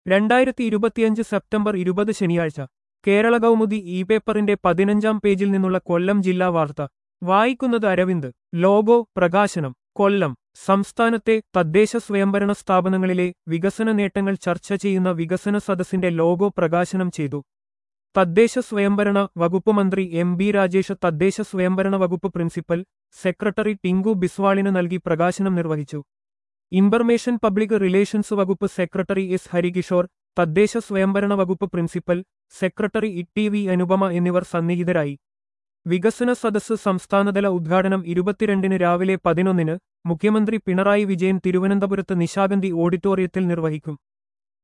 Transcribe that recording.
രണ്ടായിരത്തി ഇരുപത്തിയഞ്ച് സെപ്റ്റംബർ ഇരുപത് ശനിയാഴ്ച കേരള കൗമുദി ഇ പേപ്പറിന്റെ പതിനഞ്ചാം പേജിൽ നിന്നുള്ള കൊല്ലം ജില്ലാ വാർത്ത വായിക്കുന്നത് അരവിന്ദ് ലോഗോ പ്രകാശനം കൊല്ലം സംസ്ഥാനത്തെ തദ്ദേശ സ്വയംഭരണ സ്ഥാപനങ്ങളിലെ വികസന നേട്ടങ്ങൾ ചർച്ച ചെയ്യുന്ന വികസന സദസ്സിന്റെ ലോഗോ പ്രകാശനം ചെയ്തു തദ്ദേശ സ്വയംഭരണ വകുപ്പ് മന്ത്രി എം ബി രാജേഷ് തദ്ദേശ സ്വയംഭരണ വകുപ്പ് പ്രിൻസിപ്പൽ സെക്രട്ടറി ടിങ്കു ബിസ്വാളിന് നൽകി പ്രകാശനം നിർവഹിച്ചു ഇൻഫർമേഷൻ പബ്ലിക് റിലേഷൻസ് വകുപ്പ് സെക്രട്ടറി എസ് ഹരികിഷോർ തദ്ദേശ സ്വയംഭരണ വകുപ്പ് principal secretary E T V Anupama എന്നിവർ സന്നിഹിതരായി വികസന സദസ്സ് സംസ്ഥാനതല ഉദ്ഘാടനം ഇരുപത്തിരണ്ടിന് രാവിലെ പതിനൊന്നിന് മുഖ്യമന്ത്രി പിണറായി വിജയൻ തിരുവനന്തപുരത്ത് നിശാഗന്ധി ഓഡിറ്റോറിയത്തിൽ നിർവഹിക്കും